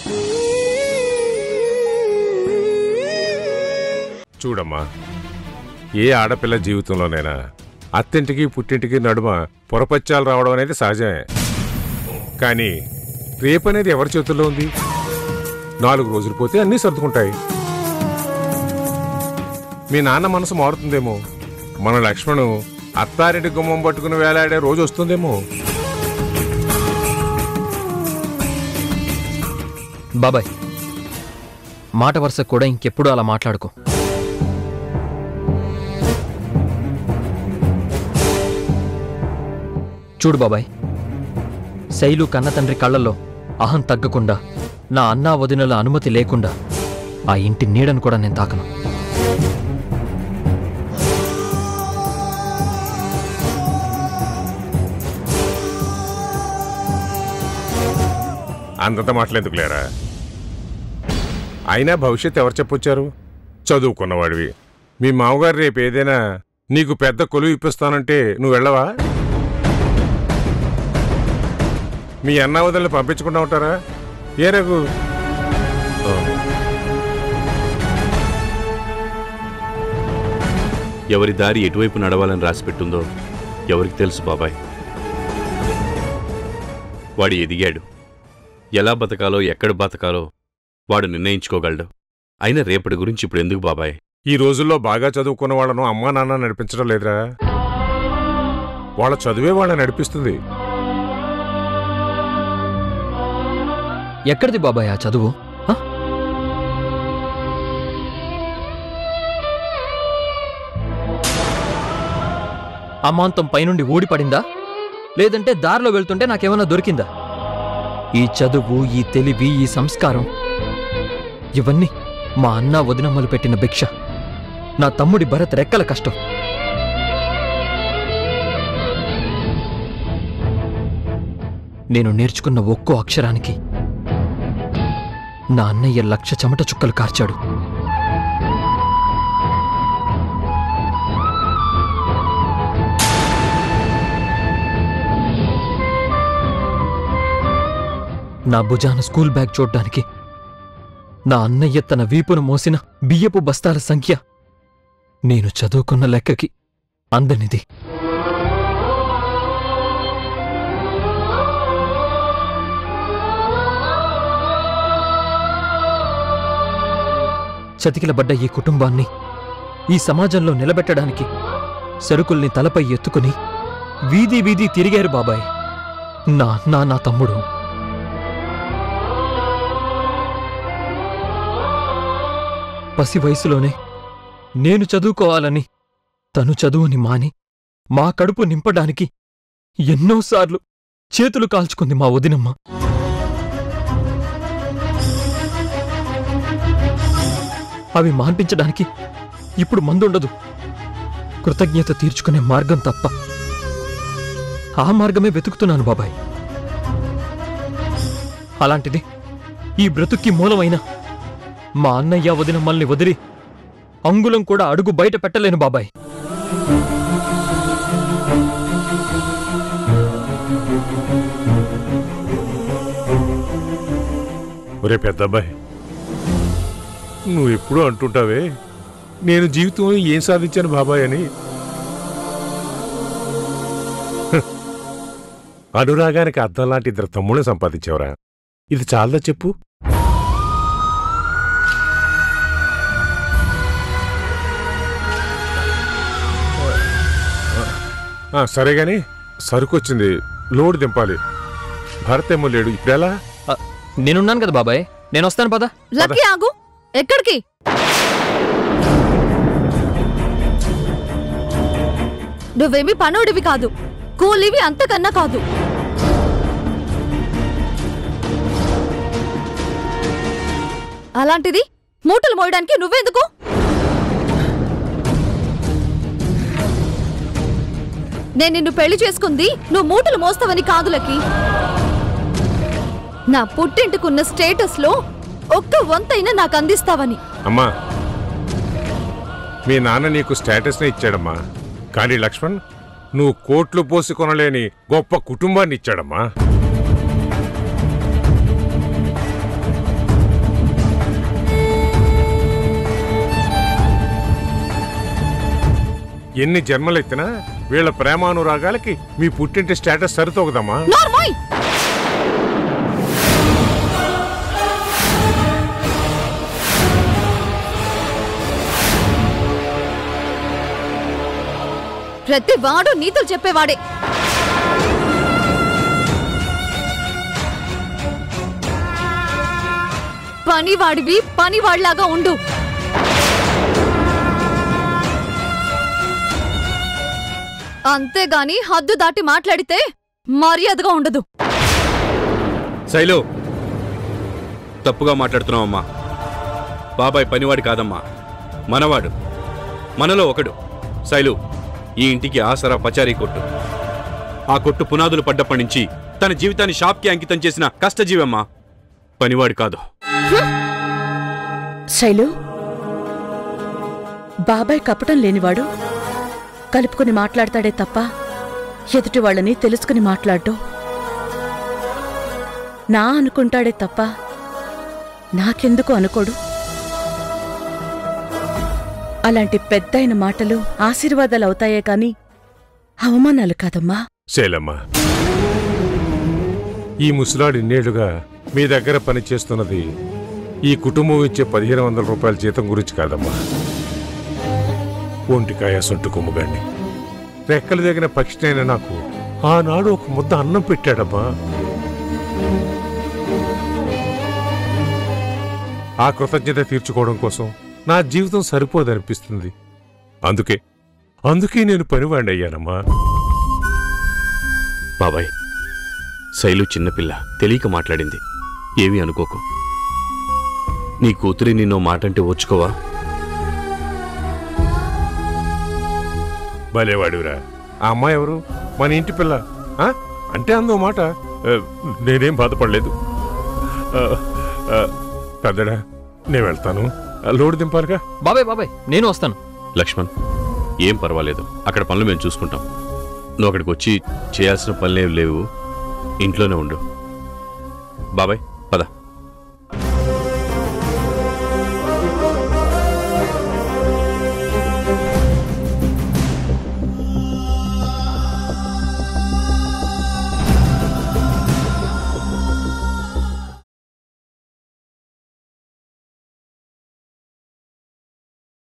చూడమ్మా ఏ ఆడపిల్ల జీవితంలోనైనా అత్తింటికి పుట్టింటికి నడుమ పొరపచ్చాలు రావడం అనేది సహజమే కానీ రేపు అనేది ఎవరి చేతుల్లో ఉంది నాలుగు రోజులు పోతే అన్నీ సర్దుకుంటాయి మీ నాన్న మనసు మారుతుందేమో మన లక్ష్మణు అత్తారింటి గుమ్మం పట్టుకుని వేలాడే రోజు వస్తుందేమో బాబాయ్ మాట వరుస కూడా ఇంకెప్పుడు అలా మాట్లాడుకో చూడు బాబాయ్ శైలు కన్నతండ్రి కళ్ళల్లో అహం తగ్గకుండా నా అన్నా వదినల అనుమతి లేకుండా ఆ ఇంటి నీడను కూడా నేను తాకను అంతంత మాటలెందుకు లేరా అయినా భవిష్యత్ ఎవరు చెప్పొచ్చారు చదువుకున్నవాడివి మీ మామగారు రేపు ఏదైనా నీకు పెద్ద కొలువు ఇప్పిస్తానంటే నువ్వు వెళ్ళవా మీ అన్న వదిలిని పంపించకుండా ఉంటారా ఏ రఘు ఎవరి దారి ఎటువైపు నడవాలని రాసిపెట్టుందో ఎవరికి తెలుసు బాబాయ్ వాడు ఎదిగాడు ఎలా బతకాలో ఎక్కడ బతకాలో వాడు నిర్ణయించుకోగలడు అయినా రేపటి గురించి ఇప్పుడు ఎందుకు బాబాయ్ ఈ రోజుల్లో బాగా చదువుకున్న వాళ్ళను అమ్మా నాన్న నడిపించడం లేదురా వాళ్ళ చదువే వాళ్ళని నడిపిస్తుంది ఎక్కడిది బాబాయ్ ఆ చదువు హ? అమాంతం పైనుండి ఊడిపడిందా లేదంటే దారిలో వెళ్తుంటే నాకేమన్నా దొరికిందా ఈ చదువు ఈ తెలివి ఈ సంస్కారం ఇవన్నీ మా అన్న వదినమ్మలు పెట్టిన భిక్ష నా తమ్ముడి భరత్ రెక్కల కష్టం నేను నేర్చుకున్న ఒక్కో అక్షరానికి నా అన్నయ్య లక్ష చెమట చుక్కలు కార్చాడు నా భుజాన స్కూల్ బ్యాగ్ చూడ్డానికి నా అన్నయ్య తన వీపును మోసిన బియ్యపు బస్తాల సంఖ్య నేను చదువుకున్న లెక్కకి అందనిది చతికిలబడ్డ ఈ కుటుంబాన్ని ఈ సమాజంలో నిలబెట్టడానికి సరుకుల్ని తలపై ఎత్తుకుని వీధి వీధి తిరిగారు బాబాయ్ నా అన్న నా తమ్ముడు పసి వయసులోనే నేను చదువుకోవాలని తను చదువుని మాని మా కడుపు నింపడానికి ఎన్నోసార్లు చేతులు కాల్చుకుంది మా వదినమ్మ అవి మాన్పించడానికి ఇప్పుడు మందుండదు కృతజ్ఞత తీర్చుకునే మార్గం తప్ప ఆ మార్గమే వెతుకుతున్నాను బాబాయ్ అలాంటిది ఈ బ్రతుక్కి మూలమైన మా అన్నయ్య వదినమ్మల్ని వదిలి అంగుళం కూడా అడుగు బయట పెట్టలేను బాబాయ్ ఒరే పెద్దబ్బాయి నువ్వు ఎప్పుడూ అంటుంటావే నేను జీవితంలో ఏం సాధించాను బాబాయ్ అని హ. అనురాగానికి అర్థం లాంటి ఇద్దరు తమ్ముళ్ళని సంపాదించావురా ఇది చాలదా చెప్పు ఆ, సరే గాని సరుకు వచ్చింది లోడ్ దింపాలి భరత్ ఏమో లేడు ఇప్పుడెలా ఆ, నేనున్నాను కదా బాబాయ్ నేను వస్తాను పద లక్కీ ఆగు ఎక్కడికి నువ్వేమి పనోడివి కాదు కూలివి అంతకన్నా కాదు అలాంటిది మూటలు మోయడానికి నువ్వెందుకు నేను నిన్ను పెళ్లి చేసుకుంది నువ్వు మూటలు మోస్తావని కాదు లక్కీ నా పుట్టింటికున్న స్టేటస్ లో ఒక్క వంతైనా నాకు అందిస్తావని అమ్మా మీ నాన్న నీకు స్టేటస్నే ఇచ్చాడమ్మా కానీ లక్ష్మణ్ నువ్వు కోట్లు పోసి కొనలేని గొప్ప కుటుంబాన్ని ఇచ్చాడమ్మా ఎన్ని జన్మలెత్తినా వీళ్ళ ప్రేమానురాగాలకి మీ పుట్టింటి స్టేటస్ సరితోగదమ్మా నార్మోయ్ ప్రతి వాడు నీతులు చెప్పేవాడే పనివాడివి పనివాడిలాగా ఉండు అంతేగాని హద్దు దాటి మాట్లాడితే మర్యాదగా ఉండదు శైలు తప్పుగా మాట్లాడుతున్నావమ్మా బాబాయ్ పనివాడు కాదమ్మా మనవాడు మనలో ఒకడు శైలు ఈ ఇంటికి ఆసరా పచారీ కొట్టు ఆ కొట్టు పునాదులు పడ్డప్పటి నుంచి తన జీవితాన్ని షాప్కి అంకితం చేసిన కష్టజీవమ్మా పనివాడు కాదు శైలు బాబాయ్ కపటం లేనివాడు కలుపుకుని మాట్లాడతాడే తప్ప ఎదుటి వాళ్ళని తెలుసుకుని మాట్లాడ్డు నా అనుకుంటాడే తప్ప నాకెందుకు అనుకోడు అలాంటి పెద్దయిన మాటలు ఆశీర్వాదాలు అవుతాయే కాని అవమానాలు కాదమ్మా శైలమ్మ ఈ ముసలాడు ఇన్నేళ్లుగా మీ దగ్గర పనిచేస్తున్నది ఈ కుటుంబం ఇచ్చే పదిహేను వందల రూపాయల జీతం గురించి కాదమ్మా ఒంటికాయ సొంటు కొమ్ముగాండి రెక్కలు దిగిన పక్షినైన నాకు ఆనాడు ఒక ముద్ద అన్నం పెట్టాడమ్మా ఆ కృతజ్ఞత తీర్చుకోవడం కోసం నా జీవితం సరిపోదనిపిస్తుంది అందుకే అందుకే నేను పనివాడిని అయ్యానమ్మా బాబాయ్ శైలు చిన్నపిల్ల తెలియక మాట్లాడింది ఏమీ అనుకోకు నీ కూతురి నిన్నో మాటంటే ఓర్చుకోవా భలేవాడివిరా ఆ అమ్మాయి ఎవరు మన ఇంటి పిల్ల ఆ? అంటే అందో మాట ఆ, నేనేం బాధపడలేదు ఆ, ఆ, పెద్దడా నేను వెళ్తాను ఆ, లోడు దింపాలిగా బాబాయ్ బాబాయ్ నేను వస్తాను లక్ష్మణ్ ఏం పర్వాలేదు అక్కడ పనులు మేము చూసుకుంటాం నువ్వు అక్కడికి వచ్చి చేయాల్సిన పనులేం లేవు ఇంట్లోనే ఉండు బాబాయ్